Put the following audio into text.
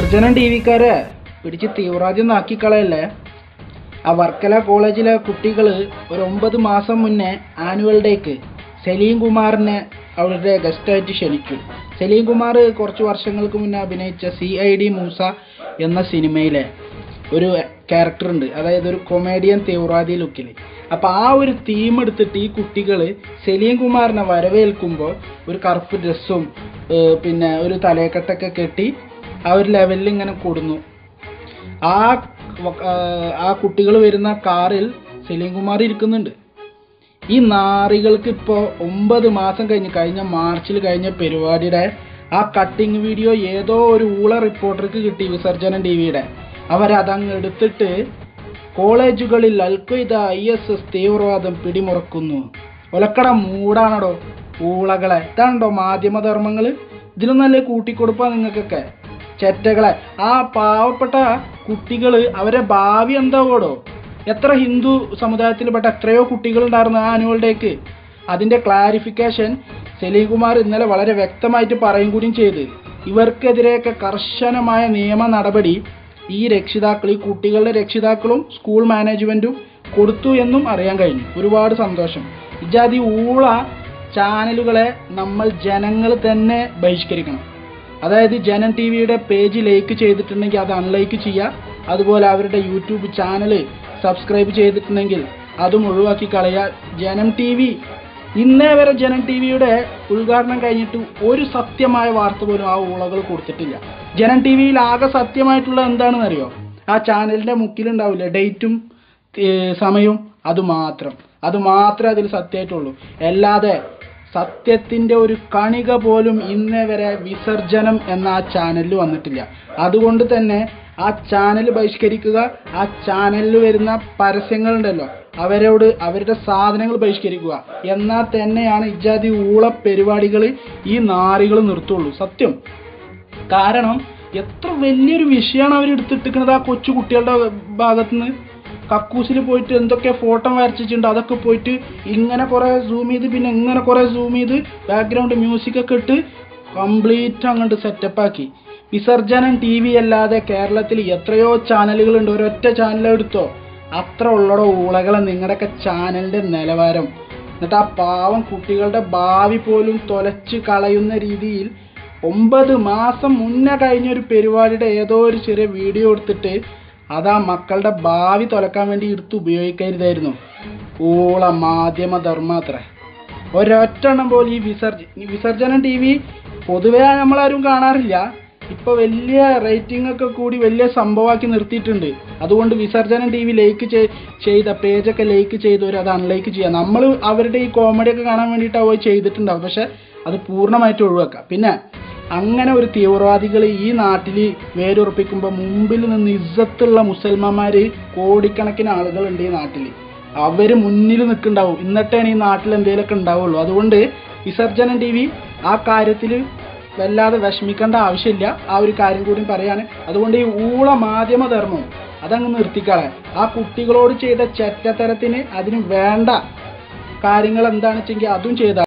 വിസർജനം ടി വിക്കാരെ പിടിച്ച് തീവ്രവാദ്യം നാക്കിക്കളയല്ലേ ആ വർക്കല കോളേജിലെ കുട്ടികൾ ഒരു ഒമ്പത് മാസം മുന്നേ ആനുവൽ ഡേക്ക് സലീം കുമാറിനെ അവരുടെ ഗസ്റ്റായിട്ട് ക്ഷണിച്ചു സലീം കുമാർ കുറച്ച് വർഷങ്ങൾക്ക് മുന്നേ അഭിനയിച്ച സി ഐ ഡി മൂസ എന്ന സിനിമയിലെ ഒരു ക്യാരക്ടർ ഉണ്ട് അതായത് ഒരു കൊമേഡിയൻ തീവ്രവാദി ലുക്കിൽ അപ്പോൾ ആ ഒരു തീം എടുത്തിട്ട് ഈ കുട്ടികൾ സലീം കുമാറിനെ വരവേൽക്കുമ്പോൾ ഒരു കറുപ്പ് ഡ്രസ്സും പിന്നെ ഒരു തലയെക്കെട്ടൊക്കെ കെട്ടി ആ ഒരു ലെവലിൽ ഇങ്ങനെ കൊടുന്നു ആ വ- ആ, ആ കുട്ടികൾ വരുന്ന കാറിൽ സലീം കുമാർ ഇരിക്കുന്നുണ്ട് ഈ നാറികൾക്ക് ഇപ്പോൾ ഒമ്പത് മാസം കഴിഞ്ഞ് കഴിഞ്ഞ മാർച്ചിൽ കഴിഞ്ഞ പരിപാടിയുടെ ആ കട്ടിങ് വീഡിയോ ഏതോ ഒരു ഊള റിപ്പോർട്ടർക്ക് കിട്ടി വിസർജനം ടി വിയുടെ അവരതങ്ങ് എടുത്തിട്ട് കോളേജുകളിൽ അൽഖ്വയ്ദ ഐ എസ് എസ് തീവ്രവാദം പിടിമുറക്കുന്നു ഒലക്കട മൂടാണടോ ഊളകളെ ഇതാണോ മാധ്യമധർമ്മങ്ങൾ ഇതിലൊന്നല്ലേ കൂട്ടിക്കൊടുപ്പാ നിങ്ങൾക്കൊക്കെ ചെറ്റകളെ ആ പാവപ്പെട്ട കുട്ടികൾ അവരെ ഭാവി എന്താവോടോ എത്ര ഹിന്ദു സമുദായത്തിൽപ്പെട്ട എത്രയോ കുട്ടികളുണ്ടായിരുന്നു ആ ആനുവൽ ഡേക്ക് അതിന്റെ ക്ലാരിഫിക്കേഷൻ സലീം കുമാർ ഇന്നലെ വളരെ വ്യക്തമായിട്ട് പറയും കൂടിയും ചെയ്ത് ഇവർക്കെതിരെയൊക്കെ കർശനമായ നിയമ നടപടി ഈ രക്ഷിതാക്കൾ ഈ കുട്ടികളുടെ രക്ഷിതാക്കളും സ്കൂൾ മാനേജ്മെന്റും കൊടുത്തു എന്നും അറിയാൻ കഴിഞ്ഞു ഒരുപാട് സന്തോഷം ഇജാതി ഊള ചാനലുകളെ നമ്മൾ ജനങ്ങൾ തന്നെ ബഹിഷ്കരിക്കണം അതായത് ജനം ടി വിയുടെ പേജ് ലൈക്ക് ചെയ്തിട്ടുണ്ടെങ്കിൽ അത് അൺലൈക്ക് ചെയ്യുക അതുപോലെ അവരുടെ യൂട്യൂബ് ചാനൽ സബ്സ്ക്രൈബ് ചെയ്തിട്ടുണ്ടെങ്കിൽ അതും ഒഴിവാക്കി കളയുക ജനം ടി വി ഇന്നേ വരെ ജനം ടി വിയുടെ ഉദ്ഘാടനം കഴിഞ്ഞിട്ട് ഒരു സത്യമായ വാർത്ത പോലും ആ ഊളകൾ കൊടുത്തിട്ടില്ല ജനം ടി വിയിൽ ആകെ സത്യമായിട്ടുള്ള എന്താണെന്ന് അറിയോ ആ ചാനലിന്റെ മുക്കിലുണ്ടാവില്ല ഡേറ്റും ഏർ സമയവും അത് മാത്രം അത് മാത്രമേ അതിൽ സത്യമായിട്ടുള്ളൂ അല്ലാതെ സത്യത്തിന്റെ ഒരു കണിക പോലും ഇന്നേ വരെ വിസർജനം എന്ന ആ ചാനലിൽ വന്നിട്ടില്ല അതുകൊണ്ട് തന്നെ ആ ചാനൽ ബഹിഷ്കരിക്കുക ആ ചാനലിൽ വരുന്ന പരസ്യങ്ങളുണ്ടല്ലോ അവരോട് അവരുടെ സാധനങ്ങൾ ബഹിഷ്കരിക്കുക എന്നാൽ തന്നെയാണ് ഇജാതി ഊള പരിപാടികൾ ഈ നാറികൾ നിർത്തുള്ളൂ സത്യം കാരണം എത്ര വലിയൊരു വിഷയമാണ് അവർ എടുത്തിട്ടിരിക്കുന്നത് ആ കൊച്ചു കുട്ടികളുടെ ഭാഗത്തുനിന്ന് കക്കൂസിൽ പോയിട്ട് എന്തൊക്കെ ഫോട്ടോ വരച്ചിട്ടുണ്ട് അതൊക്കെ പോയിട്ട് ഇങ്ങനെ കുറെ സൂം ചെയ്ത് പിന്നെ ഇങ്ങനെ കുറെ സൂം ചെയ്ത് ബാക്ക്ഗ്രൗണ്ട് മ്യൂസിക് ഒക്കെ ഇട്ട് കംപ്ലീറ്റ് അങ്ങോട്ട് സെറ്റപ്പ് ആക്കി വിസർജനം ടി വി അല്ലാതെ കേരളത്തിൽ എത്രയോ ചാനലുകളുണ്ട് ഒരൊറ്റ ചാനൽ എടുത്തോ അത്ര ഉള്ളടോ ഊളകളെ നിങ്ങളുടെയൊക്കെ ചാനലിന്റെ നിലവാരം എന്നിട്ട് ആ പാവം കുട്ടികളുടെ ഭാവി പോലും തൊലച്ച് കളയുന്ന രീതിയിൽ ഒമ്പത് മാസം മുന്നേ കഴിഞ്ഞ ഒരു പരിപാടിയുടെ ഏതോ ഒരു ചെറിയ വീഡിയോ എടുത്തിട്ട് അതാ മക്കളുടെ ഭാവി തുലക്കാൻ വേണ്ടി എടുത്ത് ഉപയോഗിക്കരുതായിരുന്നു ഊള മാധ്യമ ധർമാത്ര ഒരൊറ്റെണ്ണം പോലും ഈ വിസർജ ഈ വിസർജനം ടി വി പൊതുവേ നമ്മളാരും കാണാറില്ല ഇപ്പൊ വലിയ റേറ്റിംഗ് ഒക്കെ കൂടി വലിയ സംഭവമാക്കി നിർത്തിയിട്ടുണ്ട് അതുകൊണ്ട് വിസർജനം ടി വി ലൈക്ക് ചെയ്ത പേജൊക്കെ ലൈക്ക് ചെയ്തവർ അത് അൺലൈക്ക് ചെയ്യുക നമ്മൾ അവരുടെ ഈ കോമഡി ഒക്കെ കാണാൻ വേണ്ടിയിട്ട് പോയി ചെയ്തിട്ടുണ്ടാവും പക്ഷെ അത് പൂർണ്ണമായിട്ട് ഒഴിവാക്കുക പിന്നെ അങ്ങനെ ഒരു തീവ്രവാദികൾ ഈ നാട്ടിൽ വേരുറപ്പിക്കുമ്പോൾ മുമ്പിൽ നിന്ന് ഇസ്സത്തുള്ള മുസൽമാന്മാര് കോടിക്കണക്കിന് ആളുകളുണ്ട് ഈ നാട്ടിൽ അവര് മുന്നിൽ നിൽക്കുന്നുണ്ടാവും എന്നിട്ടാണ് ഈ നാട്ടിൽ എന്തെങ്കിലുമൊക്കെ ഉണ്ടാവുള്ളൂ അതുകൊണ്ട് വിസർജനം ടി വി ആ കാര്യത്തിൽ വല്ലാതെ വിഷമിക്കേണ്ട ആവശ്യമില്ല ആ ഒരു കാര്യം കൂടി പറയാണ് അതുകൊണ്ട് ഈ ഊള മാധ്യമ ധർമ്മം അതങ്ങ് നിർത്തിക്കളെ ആ കുട്ടികളോട് ചെയ്ത ചെറ്റത്തരത്തിന് അതിന് വേണ്ട കാര്യങ്ങൾ എന്താണെന്ന് വെച്ചെങ്കിൽ അതും ചെയ്ത